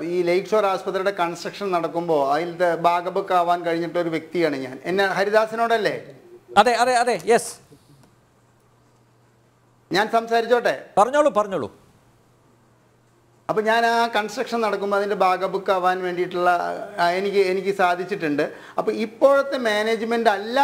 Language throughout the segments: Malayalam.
ഈ ലേക്ക് ഷോർ ആസ്പത്രിയുടെ കൺസ്ട്രക്ഷൻ നടക്കുമ്പോൾ അതിലത്തെ ഭാഗബുക്ക് ആവാൻ കഴിഞ്ഞിട്ട് ഒരു വ്യക്തിയാണ് ഞാൻ എന്നെ ഹരിദാസിനോടല്ലേ അതെ അതെ അതെ യെസ് ഞാൻ സംസാരിച്ചോട്ടെ പറഞ്ഞോളൂ പറഞ്ഞോളൂ അപ്പോൾ ഞാൻ ആ കൺസ്ട്രക്ഷൻ നടക്കുമ്പോൾ അതിൻ്റെ ഭാഗബുക്ക് ആവാൻ വേണ്ടിയിട്ടുള്ള ആ, എനിക്ക് എനിക്ക് സാധിച്ചിട്ടുണ്ട് അപ്പോൾ ഇപ്പോഴത്തെ മാനേജ്മെൻ്റ് അല്ല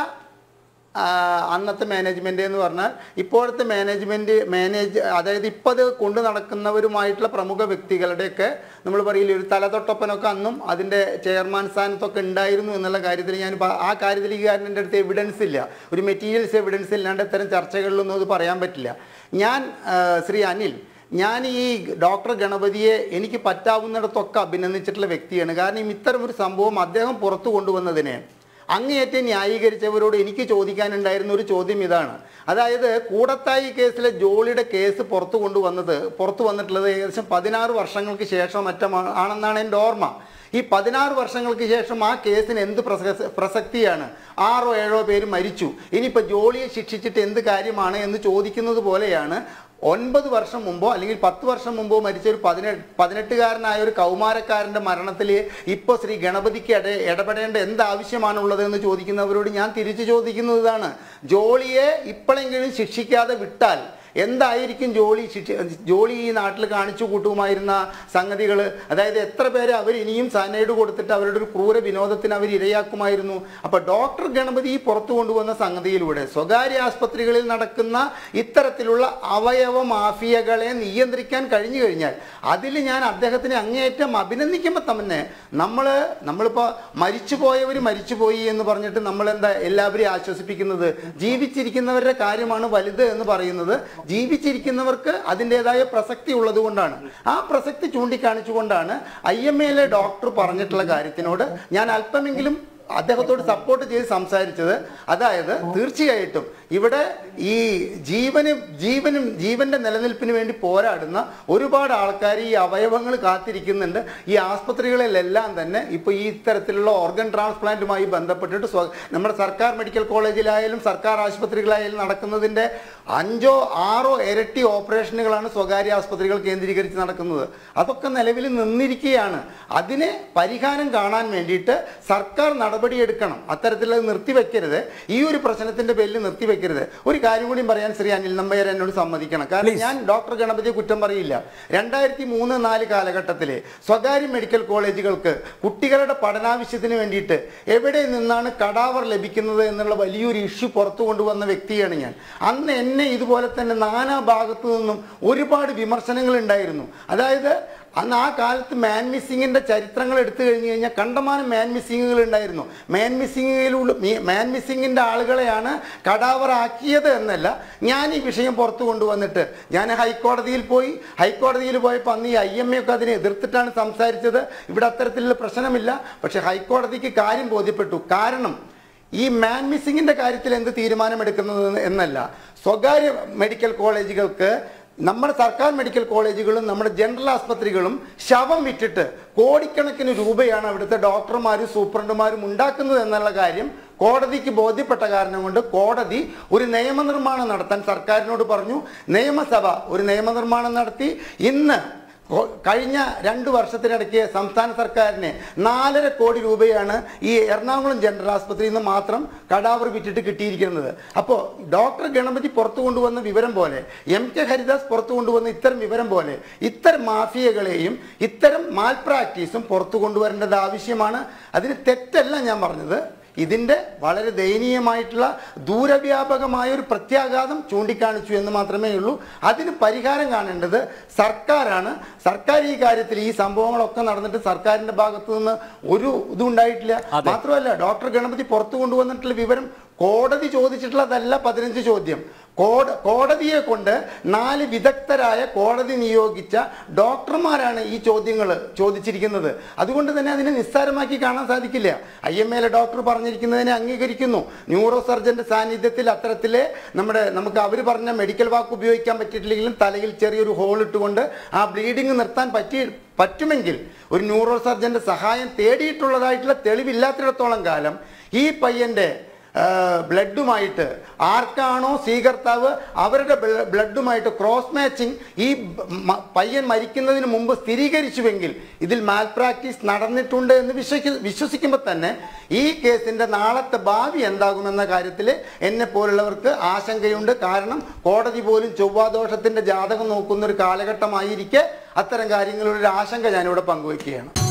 ആ, അന്നത്തെ മാനേജ്മെൻ്റ് എന്ന് പറഞ്ഞാൽ ഇപ്പോഴത്തെ മാനേജ്മെൻറ്റ് മാനേജ് അതായത് ഇപ്പോൾ അത് കൊണ്ടു നടക്കുന്നവരുമായിട്ടുള്ള പ്രമുഖ വ്യക്തികളുടെയൊക്കെ നമ്മൾ പറയില്ലേ ഒരു തലതൊട്ടപ്പനൊക്കെ അന്നും അതിൻ്റെ ചെയർമാൻ സ്ഥാനത്തൊക്കെ ഉണ്ടായിരുന്നു എന്നുള്ള കാര്യത്തിൽ ഞാൻ ആ കാര്യത്തിൽ ഈ കാര്യം എൻ്റെ അടുത്ത് എവിഡൻസ് ഇല്ല ഒരു മെറ്റീരിയൽസ് എവിഡൻസ് ഇല്ലാണ്ട് ഇത്തരം ചർച്ചകളിലൊന്നും അത് പറയാൻ പറ്റില്ല ഞാൻ ആ, ശ്രീ അനിൽ ഞാൻ ഈ ഡോക്ടർ ഗണപതിയെ എനിക്ക് പറ്റാവുന്നിടത്തൊക്കെ അഭിനന്ദിച്ചിട്ടുള്ള വ്യക്തിയാണ് കാരണം ഇത്തരം ഒരു സംഭവം അദ്ദേഹം പുറത്തു കൊണ്ടുവന്നതിനെ അങ്ങേയറ്റം ന്യായീകരിച്ചവരോട് എനിക്ക് ചോദിക്കാനുണ്ടായിരുന്ന ഒരു ചോദ്യം ഇതാണ് അതായത് കൂടത്തായി കേസിലെ ജോളിയുടെ കേസ് പുറത്തു കൊണ്ടുവന്നത് പുറത്തു വന്നിട്ടുള്ളത് ഏകദേശം പതിനാറ് വർഷങ്ങൾക്ക് ശേഷം മറ്റം ആണെന്നാണ് എൻ്റെ ഓർമ്മ ഈ പതിനാറ് വർഷങ്ങൾക്ക് ശേഷം ആ കേസിന് എന്ത് പ്രസ- പ്രസക്തിയാണ് ആറോ ഏഴോ പേര് മരിച്ചു ഇനിയിപ്പോൾ ജോളിയെ ശിക്ഷിച്ചിട്ട് എന്ത് കാര്യമാണ് എന്ന് ചോദിക്കുന്നത് പോലെയാണ് ഒൻപത് വർഷം മുമ്പോ അല്ലെങ്കിൽ പത്ത് വർഷം മുമ്പോ മരിച്ച ഒരു പതിനെട്ട് പതിനെട്ടുകാരനായ ഒരു കൗമാരക്കാരന്റെ മരണത്തിൽ ഇപ്പോൾ ശ്രീ ഗണപതിക്ക് ഇട ഇടപെടേണ്ട എന്ത് ആവശ്യമാണുള്ളത് എന്ന് ചോദിക്കുന്നവരോട് ഞാൻ തിരിച്ചു ചോദിക്കുന്നത് ഇതാണ് ജോളിയെ ഇപ്പോഴെങ്കിലും ശിക്ഷിക്കാതെ വിട്ടാൽ എന്തായിരിക്കും ജോലി ശിക്ഷ ജോലി ഈ നാട്ടിൽ കാണിച്ചു കൂട്ടുമായിരുന്ന സംഗതികൾ അതായത് എത്ര പേര് അവർ ഇനിയും സാനൈഡ് കൊടുത്തിട്ട് അവരുടെ ഒരു ക്രൂര വിനോദത്തിന് അവർ ഇരയാക്കുമായിരുന്നു അപ്പോൾ ഡോക്ടർ ഗണപതി ഈ പുറത്തു കൊണ്ടുവന്ന സംഗതിയിലൂടെ സ്വകാര്യ ആസ്പത്രികളിൽ നടക്കുന്ന ഇത്തരത്തിലുള്ള അവയവ മാഫിയകളെ നിയന്ത്രിക്കാൻ കഴിഞ്ഞു കഴിഞ്ഞാൽ അതിൽ ഞാൻ അദ്ദേഹത്തിനെ അങ്ങേയറ്റം അഭിനന്ദിക്കുമ്പോൾ തന്നെ നമ്മൾ നമ്മളിപ്പോൾ മരിച്ചുപോയവർ മരിച്ചുപോയി എന്ന് പറഞ്ഞിട്ട് നമ്മൾ എന്താ എല്ലാവരെയും ആശ്വസിപ്പിക്കുന്നത് ജീവിച്ചിരിക്കുന്നവരുടെ കാര്യമാണ് വലുത് എന്ന് പറയുന്നത് ജീവിച്ചിരിക്കുന്നവർക്ക് അതിൻ്റെതായ പ്രസക്തി ഉള്ളത് കൊണ്ടാണ് ആ പ്രസക്തി ചൂണ്ടിക്കാണിച്ചുകൊണ്ടാണ് ഐ എം എയിലെ ഡോക്ടർ പറഞ്ഞിട്ടുള്ള കാര്യത്തിനോട് ഞാൻ അല്പമെങ്കിലും അദ്ദേഹത്തോട് സപ്പോർട്ട് ചെയ്ത് സംസാരിച്ചത് അതായത് തീർച്ചയായിട്ടും ഇവിടെ ഈ ജീവനും ജീവനും ജീവന്റെ നിലനിൽപ്പിന് വേണ്ടി പോരാടുന്ന ഒരുപാട് ആൾക്കാർ ഈ അവയവങ്ങൾ കാത്തിരിക്കുന്നുണ്ട് ഈ ആസ്പത്രികളിലെല്ലാം തന്നെ ഇപ്പോൾ ഈ ഇത്തരത്തിലുള്ള ഓർഗൻ ട്രാൻസ്പ്ലാന്റുമായി ബന്ധപ്പെട്ടിട്ട് സ്വ നമ്മുടെ സർക്കാർ മെഡിക്കൽ കോളേജിലായാലും സർക്കാർ ആശുപത്രികളായാലും നടക്കുന്നതിൻ്റെ അഞ്ചോ ആറോ ഇരട്ടി ഓപ്പറേഷനുകളാണ് സ്വകാര്യ ആസ്പത്രികൾ കേന്ദ്രീകരിച്ച് നടക്കുന്നത് അതൊക്കെ നിലവിൽ നിന്നിരിക്കുകയാണ് അതിനെ പരിഹാരം കാണാൻ വേണ്ടിയിട്ട് സർക്കാർ നടപടിയെടുക്കണം അത്തരത്തിലുള്ളത് നിർത്തിവെക്കരുത് ഈ ഒരു പ്രശ്നത്തിന്റെ പേരിൽ നിർത്തിവെക്കരുത് ഒരു കാര്യം കൂടി പറയാൻ ശ്രീ അനിൽ നമ്പയർ എന്നോട് സമ്മതിക്കണം കാരണം Please. ഞാൻ ഡോക്ടർ ഗണപതിയെ കുറ്റം പറയില്ല രണ്ടായിരത്തി മൂന്ന് നാല് കാലഘട്ടത്തിലെ സ്വകാര്യ മെഡിക്കൽ കോളേജുകൾക്ക് കുട്ടികളുടെ പഠനാവശ്യത്തിന് വേണ്ടിയിട്ട് എവിടെ നിന്നാണ് കടാവർ ലഭിക്കുന്നത് എന്നുള്ള വലിയൊരു ഇഷ്യൂ പുറത്തു കൊണ്ടുവന്ന വ്യക്തിയാണ് ഞാൻ അന്ന് എന്നെ ഇതുപോലെ തന്നെ നാനാ ഭാഗത്തു നിന്നും ഒരുപാട് വിമർശനങ്ങൾ ഉണ്ടായിരുന്നു അതായത് അന്ന് ആ കാലത്ത് മാൻ മിസ്സിങ്ങിന്റെ ചരിത്രങ്ങൾ എടുത്തു കഴിഞ്ഞു കഴിഞ്ഞാൽ കണ്ടമാനം മാൻ മിസ്സിങ്ങുകൾ ഉണ്ടായിരുന്നു മാൻ മിസ്സിങ്ങിലുള്ള മാൻ മിസ്സിങ്ങിന്റെ ആളുകളെയാണ് കടാവർ ആക്കിയത് എന്നല്ല ഞാൻ ഈ വിഷയം പുറത്തു കൊണ്ടുവന്നിട്ട് ഞാൻ ഹൈക്കോടതിയിൽ പോയി ഹൈക്കോടതിയിൽ പോയപ്പോൾ അന്ന് ഈ ഐ എം എ ഒക്കെ അതിനെ എതിർത്തിട്ടാണ് സംസാരിച്ചത് ഇവിടെ അത്തരത്തിലുള്ള പ്രശ്നമില്ല പക്ഷെ ഹൈക്കോടതിക്ക് കാര്യം ബോധ്യപ്പെട്ടു കാരണം ഈ മാൻ മിസ്സിങ്ങിന്റെ കാര്യത്തിൽ എന്ത് തീരുമാനമെടുക്കുന്നത് എന്നല്ല സ്വകാര്യ മെഡിക്കൽ കോളേജുകൾക്ക് നമ്മുടെ സർക്കാർ മെഡിക്കൽ കോളേജുകളും നമ്മുടെ ജനറൽ ആസ്പത്രികളും ശവം വിറ്റിട്ട് കോടിക്കണക്കിന് രൂപയാണ് അവിടുത്തെ ഡോക്ടർമാരും സൂപ്രണ്ടുമാരും ഉണ്ടാക്കുന്നത് എന്നുള്ള കാര്യം കോടതിക്ക് ബോധ്യപ്പെട്ട കാരണം കൊണ്ട് കോടതി ഒരു നിയമനിർമ്മാണം നടത്താൻ സർക്കാരിനോട് പറഞ്ഞു നിയമസഭ ഒരു നിയമനിർമ്മാണം നടത്തി ഇന്ന് കൊ- കഴിഞ്ഞ രണ്ട് വർഷത്തിനിടയ്ക്ക് സംസ്ഥാന സർക്കാരിന് നാലര കോടി രൂപയാണ് ഈ എറണാകുളം ജനറൽ ആസ്പത്രിയിൽ നിന്ന് മാത്രം കടാവർ വിറ്റിട്ട് കിട്ടിയിരിക്കുന്നത് അപ്പോൾ ഡോക്ടർ ഗണപതി പുറത്തു കൊണ്ടുവന്ന വിവരം പോലെ എം കെ ഹരിദാസ് പുറത്തു കൊണ്ടുവന്ന ഇത്തരം വിവരം പോലെ ഇത്തരം മാഫിയകളെയും ഇത്തരം മാൽ പ്രാക്ടീസും പുറത്തു കൊണ്ടുവരേണ്ടത് ആവശ്യമാണ് അതിന് തെറ്റല്ല ഞാൻ പറഞ്ഞത് ഇതിൻ്റെ വളരെ ദയനീയമായിട്ടുള്ള ദൂരവ്യാപകമായ ഒരു പ്രത്യാഘാതം ചൂണ്ടിക്കാണിച്ചു എന്ന് മാത്രമേ ഉള്ളൂ അതിന് പരിഹാരം കാണേണ്ടത് സർക്കാരാണ് സർക്കാർ ഈ കാര്യത്തിൽ ഈ സംഭവങ്ങളൊക്കെ നടന്നിട്ട് സർക്കാരിന്റെ ഭാഗത്തു നിന്ന് ഒരു ഇതും ഉണ്ടായിട്ടില്ല അതെ. മാത്രമല്ല ഡോക്ടർ ഗണപതി പുറത്തു കൊണ്ടുവന്നിട്ടുള്ള വിവരം കോടതി ചോദിച്ചിട്ടുള്ളതല്ല പതിനഞ്ച് ചോദ്യം കോട കോടതിയെ കൊണ്ട് നാല് വിദഗ്ധരായ കോടതി നിയോഗിച്ച ഡോക്ടർമാരാണ് ഈ ചോദ്യങ്ങൾ ചോദിച്ചിരിക്കുന്നത് അതുകൊണ്ട് തന്നെ അതിനെ നിസ്സാരമാക്കി കാണാൻ സാധിക്കില്ല ഐ എം എയിലെ ഡോക്ടർ പറഞ്ഞിരിക്കുന്നതിനെ അംഗീകരിക്കുന്നു ന്യൂറോ സർജന്റെ സാന്നിധ്യത്തിൽ അത്തരത്തിലെ നമ്മുടെ നമുക്ക് അവർ പറഞ്ഞ മെഡിക്കൽ വാക്ക് ഉപയോഗിക്കാൻ പറ്റിയിട്ടില്ലെങ്കിലും തലയിൽ ചെറിയൊരു ഹോൾ ഇട്ടുകൊണ്ട് ആ ബ്ലീഡിങ് നിർത്താൻ പറ്റി പറ്റുമെങ്കിൽ ഒരു ന്യൂറോ സർജന്റെ സഹായം തേടിയിട്ടുള്ളതായിട്ടുള്ള തെളിവില്ലാത്തിടത്തോളം കാലം ഈ പയ്യന്റെ ബ്ലഡുമായിട്ട് ആർക്കാണോ സ്വീകർത്താവ് അവരുടെ ബ്ല- ബ്ലഡുമായിട്ട് ക്രോസ് മാച്ചിങ് ഈ മ- പയ്യൻ മരിക്കുന്നതിന് മുമ്പ് സ്ഥിരീകരിച്ചുവെങ്കിൽ ഇതിൽ മാൽ പ്രാക്ടീസ് നടന്നിട്ടുണ്ട് എന്ന് വിശ്വസി വിശ്വസിക്കുമ്പോൾ തന്നെ ഈ കേസിന്റെ നാളത്തെ ഭാവി എന്താകുമെന്ന കാര്യത്തിൽ എന്നെ പോലുള്ളവർക്ക് ആശങ്കയുണ്ട് കാരണം കോടതി പോലും ചൊവ്വാദോഷത്തിന്റെ ജാതകം നോക്കുന്ന ഒരു കാലഘട്ടമായിരിക്കെ അത്തരം കാര്യങ്ങളുടെ ഒരു ആശങ്ക ഞാനിവിടെ പങ്കുവയ്ക്കുകയാണ്